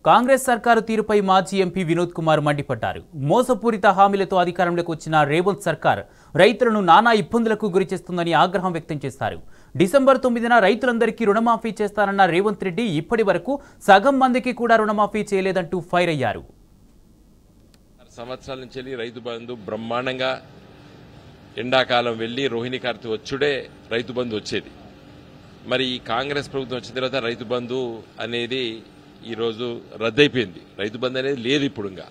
కాంగ్రెస్ సర్కారు తీరుపై మాజీ ఎంపీ వినోద్ కుమార్ మండిపడ్డారు మోసపూరిత హామీలతో అధికారంలోకి వచ్చిన రేవంత్ సర్కార్ రైతులను నానా ఇబ్బందులకు గురిచేస్తుందని ఆగ్రహం వ్యక్తం చేశారు డిసెంబర్ తొమ్మిదిన రైతులందరికీ రుణమాఫీ చేస్తానన్న రేవంత్ రెడ్డి ఇప్పటి వరకు సగం మందికి కూడా రుణమాఫీ చేయలేదంటూ ఫైర్ అయ్యారు ఆరు సంవత్సరాల నుంచి వెళ్ళి రైతు బంధు బ్రహ్మాండంగా ఎండాకాలం వెళ్ళి రోహిణి కార్తీ వచ్చుడే రైతు బంధు వచ్చేది మరి ఈ కాంగ్రెస్ ప్రభుత్వం వచ్చిన తర్వాత రైతు బంధు అనేది ఈరోజు రద్దయిపోయింది రైతు బంధు అనేది లేదు ఇప్పుడు ఇంకా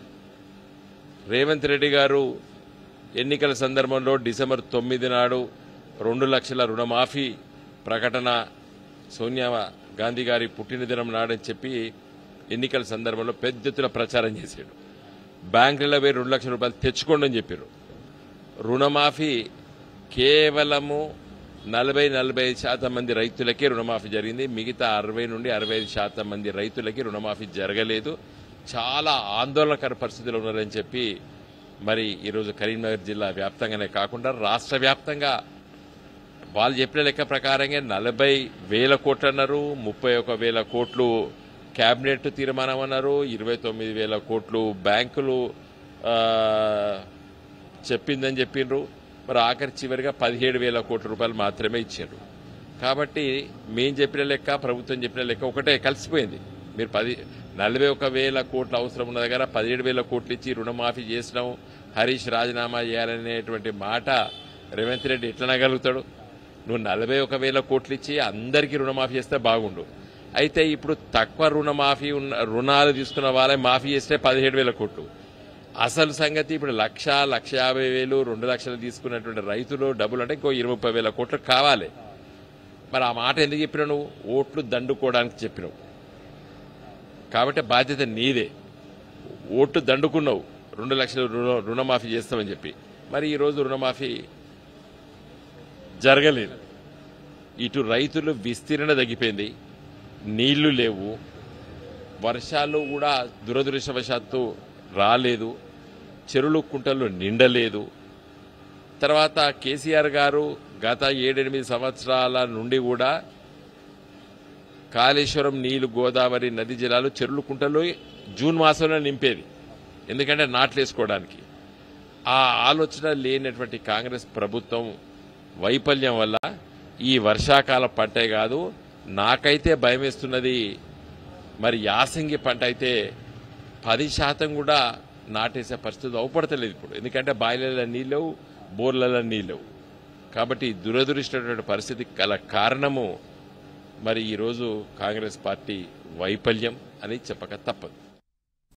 రేవంత్ రెడ్డి గారు ఎన్నికల సందర్భంలో డిసెంబర్ తొమ్మిది నాడు రెండు లక్షల రుణమాఫీ ప్రకటన సోనియా గాంధీ గారి పుట్టినదినం నాడని చెప్పి ఎన్నికల సందర్భంలో పెద్ద ఎత్తున ప్రచారం చేశాడు బ్యాంకులలో పోయి రెండు లక్షల రూపాయలు తెచ్చుకోండి అని చెప్పారు రుణమాఫీ కేవలము నలభై నలభై ఐదు శాతం మంది రైతులకే రుణమాఫీ జరిగింది మిగతా అరవై నుండి అరవై ఐదు శాతం మంది రైతులకి రుణమాఫీ జరగలేదు చాలా ఆందోళనకర పరిస్థితులు ఉన్నారని చెప్పి మరి ఈరోజు కరీంనగర్ జిల్లా వ్యాప్తంగానే కాకుండా రాష్ట్ర వ్యాప్తంగా వాళ్ళు చెప్పిన లెక్క ప్రకారంగా నలభై వేల కోట్లు అన్నారు ముప్పై ఒక వేల కోట్లు కేబినెట్ తీర్మానం అన్నారు ఇరవై తొమ్మిది వేల కోట్లు బ్యాంకులు ఆ, చెప్పిందని చెప్పిండ్రు మరి ఆఖరి చివరిగా పదిహేడు వేల కోట్ల రూపాయలు మాత్రమే ఇచ్చారు కాబట్టి మేం చెప్పిన లెక్క ప్రభుత్వం చెప్పిన లెక్క ఒకటే కలిసిపోయింది మీరు పది నలభై ఒక వేల కోట్ల అవసరం ఉన్న దగ్గర పదిహేడు వేల కోట్లు ఇచ్చి రుణమాఫీ చేసినాం హరీష్ రాజీనామా చేయాలనేటువంటి మాట రేవంత్ రెడ్డి ఎట్లా నగలుగుతాడు నువ్వు నలభై ఒక వేల కోట్లు ఇచ్చి అందరికీ రుణమాఫీ చేస్తే బాగుండు అయితే ఇప్పుడు తక్కువ రుణమాఫీ ఉన్న రుణాలు తీసుకున్న వాళ్ళే మాఫీ చేస్తే పదిహేడు వేల కోట్లు అసలు సంగతి ఇప్పుడు లక్ష లక్ష యాభై వేలు రెండు లక్షలు తీసుకున్నటువంటి రైతులు డబ్బులు అంటే ఇంకో ఇరవై ముప్పై వేల కోట్లు కావాలి మరి ఆ మాట ఎందుకు చెప్పినావు నువ్వు ఓట్లు దండుకోవడానికి చెప్పినావు కాబట్టి బాధ్యత నీదే ఓట్లు దండుకున్నావు రెండు లక్షలు రుణ రుణమాఫీ చేస్తామని చెప్పి మరి ఈరోజు రుణమాఫీ జరగలేదు ఇటు రైతులు విస్తీర్ణ తగ్గిపోయింది నీళ్లు లేవు వర్షాలు కూడా దురదృష్టవశాత్తు రాలేదు చెరువులు కుంటలు నిండలేదు తర్వాత కేసీఆర్ గారు గత ఏడెనిమిది సంవత్సరాల నుండి కూడా కాళేశ్వరం నీళ్లు గోదావరి నది జలాలు చెరువులు కుంటలు జూన్ మాసంలో నింపేది ఎందుకంటే నాట్లు వేసుకోవడానికి ఆ ఆలోచన లేనటువంటి కాంగ్రెస్ ప్రభుత్వం వైఫల్యం వల్ల ఈ వర్షాకాల పంటే కాదు నాకైతే భయమేస్తున్నది మరి యాసంగి పంట అయితే పది శాతం కూడా నాటేసే పరిస్థితి అవపడతలేదు ఇప్పుడు ఎందుకంటే బాయిలలో నీళ్ళవు బోర్లలో నీళ్ళవు కాబట్టి దురదృష్టటువంటి పరిస్థితి గల కారణము మరి ఈరోజు కాంగ్రెస్ పార్టీ వైఫల్యం అని చెప్పక తప్పదు